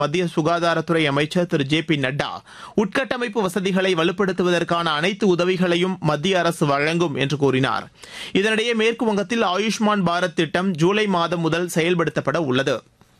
மத்திய சுகாதாரத்துறை அமைச்சர் திரு ஜே பி நட்டா உட்கட்டமைப்பு வசதிகளை வலுப்படுத்துவதற்கான அனைத்து உதவிகளையும் மத்திய அரசு வழங்கும் என்று கூறினார் இதனிடையே மேற்கு வங்கத்தில் ஆயுஷ்மான் பாரத் திட்டம் ஜூலை மாதம் முதல் செயல்படுத்தப்பட உள்ளது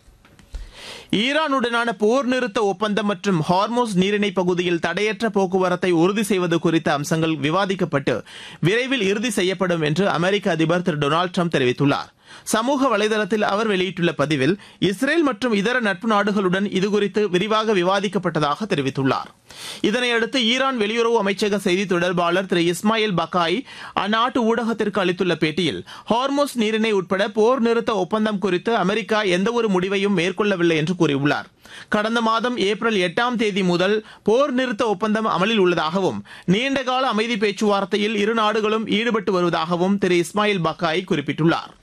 ஈரானுடனான போர் நிறுத்த ஒப்பந்தம் மற்றும் ஹார்மோஸ் நீரிணை பகுதியில் தடையற்ற போக்குவரத்தை உறுதி செய்வது குறித்த அம்சங்கள் விவாதிக்கப்பட்டு விரைவில் இறுதி செய்யப்படும் என்று அமெரிக்க அதிபர் திரு டொனால்டு ட்ரம்ப் தெரிவித்துள்ளார் சமூக வலைதளத்தில் அவர் வெளியிட்டுள்ள பதிவில் இஸ்ரேல் மற்றும் இதர நட்பு நாடுகளுடன் இதுகுறித்து விரிவாக விவாதிக்கப்பட்டதாக தெரிவித்துள்ளார் இதனையடுத்து ஈரான் வெளியுறவு அமைச்சக செய்தி தொடர்பாளர் திரு இஸ்மாயில் பக்காய் அந்நாட்டு ஊடகத்திற்கு அளித்துள்ள பேட்டியில் ஹார்மோஸ் நீரிணை உட்பட போர் நிறுத்த ஒப்பந்தம் குறித்து அமெரிக்கா எந்தவொரு முடிவையும் மேற்கொள்ளவில்லை என்று கூறியுள்ளார் கடந்த மாதம் ஏப்ரல் எட்டாம் தேதி முதல் போர் நிறுத்த ஒப்பந்தம் அமலில் உள்ளதாகவும் நீண்டகால அமைதி பேச்சுவார்த்தையில் இரு நாடுகளும் ஈடுபட்டு வருவதாகவும் திரு இஸ்மாயில் பக்காய் குறிப்பிட்டுள்ளார்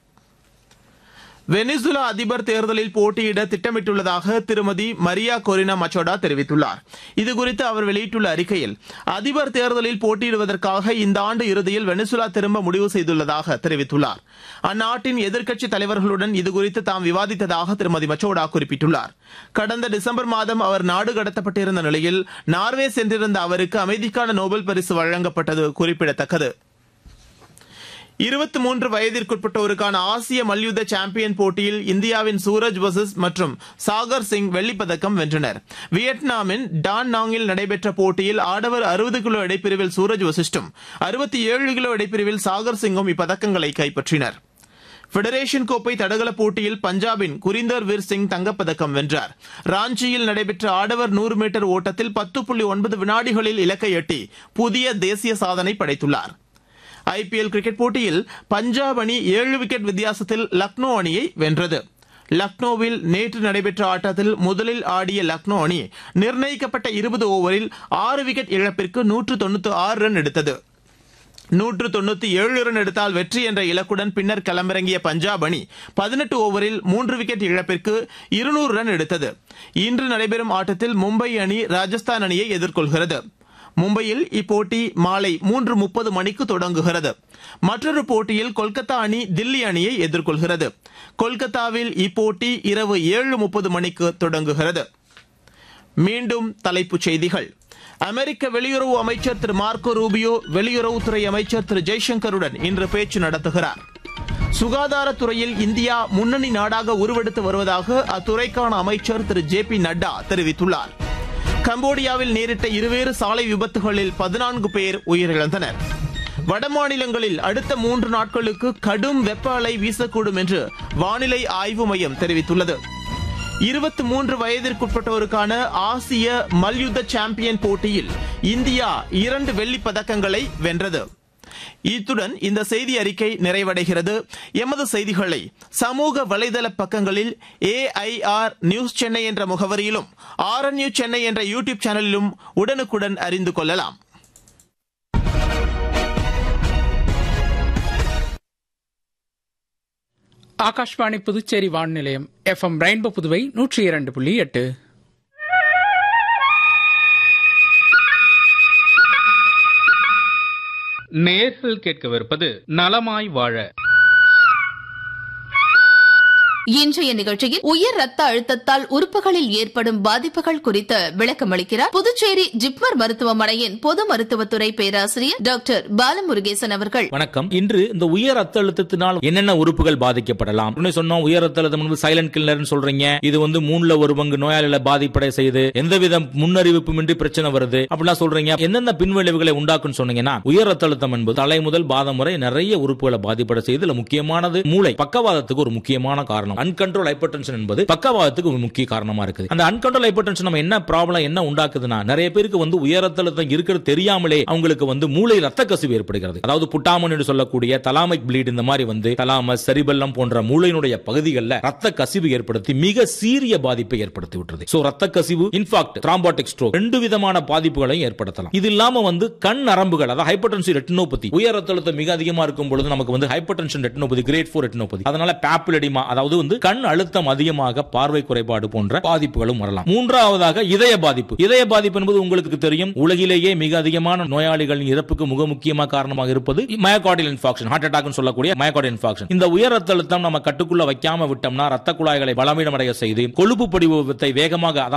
வெனிசுலா அதிபர் தேர்தலில் போட்டியிட திட்டமிட்டுள்ளதாக திருமதி மரியா கொரினா மச்சோடா தெரிவித்துள்ளார் இதுகுறித்து அவர் வெளியிட்டுள்ள அறிக்கையில் அதிபர் தேர்தலில் போட்டியிடுவதற்காக இந்த ஆண்டு இறுதியில் வெனிசுலா திரும்ப முடிவு செய்துள்ளதாக தெரிவித்துள்ளார் அந்நாட்டின் எதிர்க்கட்சித் தலைவர்களுடன் இதுகுறித்து தாம் விவாதித்ததாக திருமதி மச்சோடா குறிப்பிட்டுள்ளார் கடந்த டிசம்பர் மாதம் அவர் நாடு கடத்தப்பட்டிருந்த நிலையில் நார்வே சென்றிருந்த அவருக்கு அமைதிக்கான நோபல் பரிசு வழங்கப்பட்டது குறிப்பிடத்தக்கது இருபத்தி மூன்று வயதிற்குட்பட்டோருக்கான ஆசிய மல்யுத்த சாம்பியன் போட்டியில் இந்தியாவின் சூரஜ் வசஸ் மற்றும் சாகர் சிங் வெள்ளிப்பதக்கம் வென்றனர் வியட்நாமின் டான் நாங்கில் நடைபெற்ற போட்டியில் ஆடவர் அறுபது கிலோ இடைப்பிரிவில் சூரஜ் வசிஷ்டும் அறுபத்தி ஏழு கிலோ இடைப்பிரிவில் சாகர் சிங்கும் இப்பதக்கங்களை கைப்பற்றினர் ஃபெடரேஷன் கோப்பை தடகள போட்டியில் பஞ்சாபின் குரிந்தர் வீர் சிங் தங்கப்பதக்கம் வென்றார் ராஞ்சியில் நடைபெற்ற ஆடவர் நூறு மீட்டர் ஓட்டத்தில் பத்து புள்ளி ஒன்பது வினாடிகளில் இலக்கை எட்டி புதிய தேசிய சாதனை படைத்துள்ளார் ஐபிஎல் கிரிக்கெட் போட்டியில் பஞ்சாப் அணி ஏழு விக்கெட் வித்தியாசத்தில் லக்னோ அணியை வென்றது லக்னோவில் நேற்று நடைபெற்ற ஆட்டத்தில் முதலில் ஆடிய லக்னோ அணி நிர்ணயிக்கப்பட்ட இருபது ஓவரில் ஆறு விக்கெட் இழப்பிற்கு நூற்று தொண்ணூத்தி ஆறு ரன் எடுத்தது நூற்று தொண்ணூத்தி ஏழு ரன் எடுத்தால் வெற்றி என்ற இலக்குடன் பின்னர் களமிறங்கிய பஞ்சாப் அணி பதினெட்டு ஓவரில் மூன்று விக்கெட் இழப்பிற்கு இருநூறு ரன் எடுத்தது இன்று நடைபெறும் ஆட்டத்தில் மும்பை அணி ராஜஸ்தான் அணியை எதிர்கொள்கிறது மும்பையில் இப்போட்டி மாலை மூன்று முப்பது மணிக்கு தொடங்குகிறது மற்றொரு போட்டியில் கொல்கத்தா அணி தில்லி அணியை எதிர்கொள்கிறது கொல்கத்தாவில் இப்போட்டி இரவு ஏழு முப்பது மணிக்கு தொடங்குகிறது மீண்டும் தலைப்புச் செய்திகள் அமெரிக்க வெளியுறவு அமைச்சர் திரு மார்க்கோ ரூபியோ வெளியுறவுத்துறை அமைச்சர் திரு ஜெய்சங்கருடன் இன்று பேச்சு நடத்துகிறார் சுகாதாரத்துறையில் இந்தியா முன்னணி நாடாக உருவெடுத்து வருவதாக அத்துறைக்கான அமைச்சர் திரு ஜே பி நட்டா தெரிவித்துள்ளார் கம்போடியாவில் நேரிட்ட இருவேறு சாலை விபத்துகளில் பதினான்கு பேர் உயிரிழந்தனர் வடமாநிலங்களில் அடுத்த மூன்று நாட்களுக்கு கடும் வெப்ப அலை வீசக்கூடும் என்று வானிலை ஆய்வு மையம் தெரிவித்துள்ளது இருபத்தி மூன்று வயதிற்குட்பட்டோருக்கான ஆசிய மல்யுத்த சாம்பியன் போட்டியில் இந்தியா இரண்டு வெள்ளிப் பதக்கங்களை வென்றது இத்துடன் இந்த செய்தி அறிக்கை நிறைவடைகிறது எமது செய்திகளை சமூக வலைதள பக்கங்களில் ஏஐஆர் நியூஸ் சென்னை என்ற முகவரியிலும் ஆர்என்யூ சென்னை என்ற யூடியூப் சேனலிலும் உடனுக்குடன் அறிந்து கொள்ளலாம் ஆகாஷ்வாணி புதுச்சேரி வானொலியம் எஃப்எம் ரெயின்போ புதுவை நூற்றி இரண்டு புள்ளி எட்டு நேர்கள் கேட்கவிருப்பது நலமாய் வாழ இன்றைய நிகழ்ச்சியில் உயர் ரத்த அழுத்தத்தால் உறுப்புகளில் ஏற்படும் பாதிப்புகள் குறித்து விளக்கமளிக்கிறார் புதுச்சேரி ஜிப்மர் மருத்துவமனையின் பொது மருத்துவத்துறை பேராசிரியர் டாக்டர் பாலமுருகேசன் அவர்கள் வணக்கம் இன்று இந்த உயர் ரத்த அழுத்தத்தினால் என்னென்ன உறுப்புகள் பாதிக்கப்படலாம் இன்னும் சொன்னோம் உயர் ரத்த அழுத்தம் வந்து சைலண்ட் கில்லர்னு சொல்றீங்க இது வந்து மூணுல ஒரு பங்கு நோயாளிகளை பாதிப்படை செய்யுது எந்தவித முன்னறிவிப்புமின்றி பிரச்சனை வருது அப்படிலாம் சொல்றீங்க எந்தெந்த பின்விளைவுகளை உண்டாக்குன்னு சொன்னீங்கன்னா உயர் ரத்த அழுத்தம் என்பது தலை முதல் பாதம் வரை நிறைய உறுப்புகளை பாதிப்படை செய்யுது இதுல முக்கியமானது மூளை பக்கவாதத்துக்கு ஒரு முக்கியமான காரணம் அன்கண்ட்ரோல் ஹைப்பர் என்பது பக்கவாதத்துக்கு ஒரு முக்கிய காரணமா இருக்குது அந்த அன்கண்ட்ரோல் ஹைப்பர் நம்ம என்ன ப்ராப்ளம் என்ன உண்டாக்குதுன்னா நிறைய பேருக்கு வந்து உயர் ரத்த அழுத்தம் இருக்கிறது தெரியாமலே அவங்களுக்கு வந்து மூளை ரத்த கசிவு ஏற்படுகிறது அதாவது புட்டாமன் என்று சொல்லக்கூடிய தலாமிக் ப்ளீட் இந்த மாதிரி வந்து தலாமஸ் செரிபெல்லம் போன்ற மூளையினுடைய பகுதிகளில் ரத்த கசிவு ஏற்படுத்தி மிக சீரிய பாதிப்பை ஏற்படுத்தி விட்டுறது சோ ரத்த கசிவு இன்ஃபாக்ட் த்ராம்போட்டிக் ஸ்ட்ரோக் ரெண்டு விதமான பாதிப்புகளையும் ஏற்படுத்தலாம் இது இல்லாம வந்து கண் நரம்புகள் அதாவது ஹைப்பர்டென்சி ரெட்டினோபதி உயர் ரத்த அழுத்தம் மிக அதிகமா இருக்கும் பொழுது நமக்கு வந்து hypertension retinopathy grade four retinopathy அதனால பேப்புலடிமா அதாவது வந்து வந்து கண் அழுத்தம் அதிகமாக பார்வை குறைபாடு போன்ற பாதிப்புகளும் வரலாம் மூன்றாவதாக இதய பாதிப்பு இதய பாதிப்பு என்பது உங்களுக்கு தெரியும் உலகிலேயே மிக அதிகமான நோயாளிகளின் இறப்புக்கு மிக முக்கியமாக காரணமாக இருப்பது மயக்கார்டியல் இன்ஃபாக்ஷன் ஹார்ட் அட்டாக் சொல்லக்கூடிய மயக்கார்டியல் இன்ஃபாக்ஷன் இந்த உயர் ரத்த அழுத்தம் நம்ம கட்டுக்குள்ள வைக்காம விட்டோம்னா ரத்த குழாய்களை பலவீனமடைய செய்து கொழுப்பு படிவத்தை வேகமாக